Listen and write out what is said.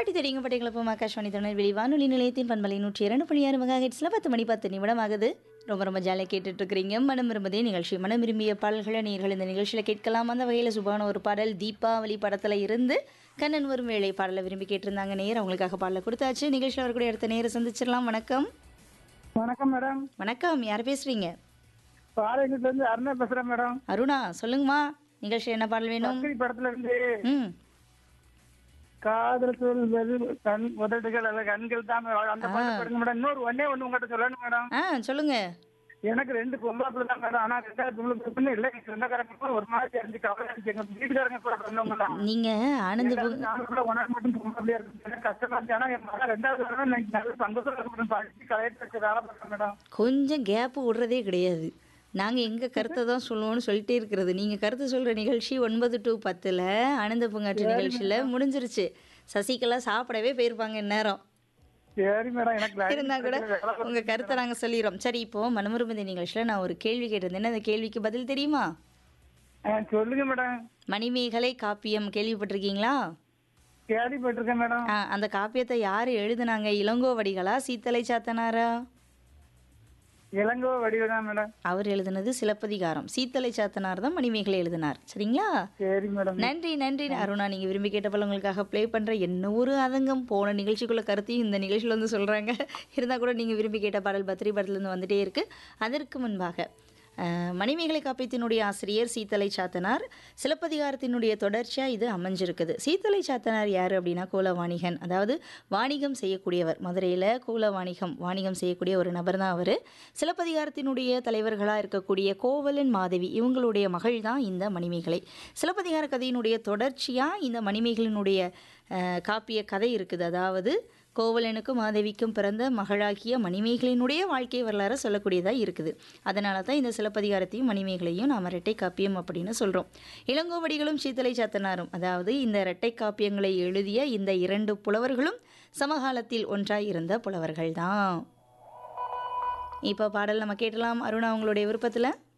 பாட்டி தெரியுங்க பட்டிகளப்பும் ஆகாஷ்வாணி திருநெல்வேலி வானொலி நிலையத்தின் பண்பலை நூற்றி இரண்டு புள்ளி ஆறு மெகா ஹெட்ஸில் பத்து மணி பத்து நிமிடம் ஆகுது ரொம்ப ரொம்ப ஜாலியாக கேட்டுட்டு இருக்கிறீங்க மனம் விரும்பதே நிகழ்ச்சி மனம் விரும்பிய பாடல்களை நீர்கள் இந்த நிகழ்ச்சியில் கேட்கலாம் அந்த வகையில் சுபான ஒரு பாடல் தீபாவளி படத்தில் இருந்து கண்ணன் வரும் வேளை பாடலை விரும்பி கேட்டிருந்தாங்க நேர் அவங்களுக்காக பாடலை கொடுத்தாச்சு நிகழ்ச்சியில் வரக்கூடிய அடுத்த நேரம் சந்திச்சிடலாம் வணக்கம் வணக்கம் மேடம் வணக்கம் யார் பேசுறீங்க பாளையத்துல இருந்து அருணா பேசுறேன் மேடம் அருணா சொல்லுங்கம்மா நிகழ்ச்சி என்ன பாடல் வேணும் பக்ரி படத்துல இருந்து ம் காதல் சொல்வது கண் உதடுகள் அல்ல கண்கள் தான் மேடம். அந்த பாட்டு பாடுங்க மேடம் இன்னொரு ஒன்னே ஒண்ணு உங்ககிட்ட சொல்லணும் மேடம் ஆ சொல்லுங்க எனக்கு ரெண்டு பொம்பளை பிள்ளை தான் மேடம் ஆனா ரெண்டாவது பொம்பளை பிள்ளை இல்லை எங்க சொந்தக்காரங்க கூட ஒரு மாதிரி அஞ்சு கவலை அடிச்சு எங்க வீட்டுக்காரங்க கூட சொன்னவங்க தான் நீங்கள் ஆனந்த பூ நாலு கூட உனக்கு மட்டும் பொம்பளை பிள்ளையா இருக்கு எனக்கு கஷ்டமா இருந்துச்சு ஆனா என் மகன் ரெண்டாவது வரணும் எனக்கு நல்ல சந்தோஷம் இருக்கணும் படிச்சு கலையத்து வச்சு வேலை பார்க்கறேன் மேடம் கொஞ்சம் கேப்பு விடுறதே கிடையாது நாங்கள் எங்கள் கருத்தை தான் சொல்லுவோம்னு சொல்லிட்டே இருக்கிறது நீங்கள் கருத்து சொல்கிற நிகழ்ச்சி ஒன்பது டு பத்தில் ஆனந்த பூங்காற்று நிகழ்ச்சியில் முடிஞ்சிருச்சு சசிகலா சாப்பிடவே போயிருப்பாங்க இந்நேரம் சரி மேடம் எனக்கு இருந்தா கூட உங்கள் கருத்தை நாங்கள் சொல்லிடுறோம் சரி இப்போ மனமுருமதி நிகழ்ச்சியில் நான் ஒரு கேள்வி கேட்டிருந்தேன் அந்த கேள்விக்கு பதில் தெரியுமா ஆ, சொல்லுங்க மேடம் மணிமேகலை காப்பியம் கேள்விப்பட்டிருக்கீங்களா கேள்விப்பட்டிருக்கேன் மேடம் ஆ, அந்த காப்பியத்தை யார் எழுதுனாங்க இளங்கோவடிகளா சீத்தலை சாத்தனாரா இளங்கோ வடிவதான் மேடம் அவர் எழுதுனது சிலப்பதிகாரம் சீத்தலை சாத்தனார் தான் மணிமேகலை எழுதினார் சரிங்களா சரி மேடம் நன்றி நன்றி அருணா நீங்க விரும்பி கேட்டப்பல உங்களுக்காக ப்ளே பண்ற என்ன ஒரு ஆதங்கம் போன நிகழ்ச்சிக்குள்ள கருத்தையும் இந்த நிகழ்ச்சியில வந்து சொல்றாங்க இருந்தா கூட நீங்க விரும்பி கேட்ட பாடல் பத்திரி படத்துல இருந்து வந்துட்டே இருக்கு அதற்கு முன்பாக அஹ், மணிமேகலை காப்பியத்தினுடைய ஆசிரியர் சீத்தலை சாத்தனார் சிலப்பதிகாரத்தினுடைய தொடர்ச்சியா இது அமைஞ்சிருக்குது சீத்தலை சாத்தனார் யாரு அப்படின்னா கோல வாணிகன் அதாவது வாணிகம் செய்யக்கூடியவர் மதுரையில் கோல வாணிகம் வாணிகம் செய்யக்கூடிய ஒரு நபர் தான் அவர் சிலப்பதிகாரத்தினுடைய தலைவர்களாக இருக்கக்கூடிய கோவலன் மாதவி இவங்களுடைய மகள் தான் இந்த மணிமேகலை சிலப்பதிகார கதையினுடைய தொடர்ச்சியாக இந்த மணிமேகலினுடைய அஹ், காப்பிய கதை இருக்குது அதாவது கோவலனுக்கும் மாதவிக்கும் பிறந்த மகளாகிய மணிமேகலினுடைய வாழ்க்கை வரலாறு சொல்லக்கூடியதாக இருக்குது அதனால தான் இந்த சிலப்பதிகாரத்தையும் மணிமேகலையும் நாம் இரட்டை காப்பியம் அப்படின்னு சொல்கிறோம் இளங்கோவடிகளும் சீத்தலை சாத்தனாரும் அதாவது இந்த இரட்டை காப்பியங்களை எழுதிய இந்த இரண்டு புலவர்களும் சமகாலத்தில் ஒன்றாய் இருந்த புலவர்கள் தான் இப்போ பாடல் நம்ம கேட்டலாம் அருணா உங்களுடைய விருப்பத்தில்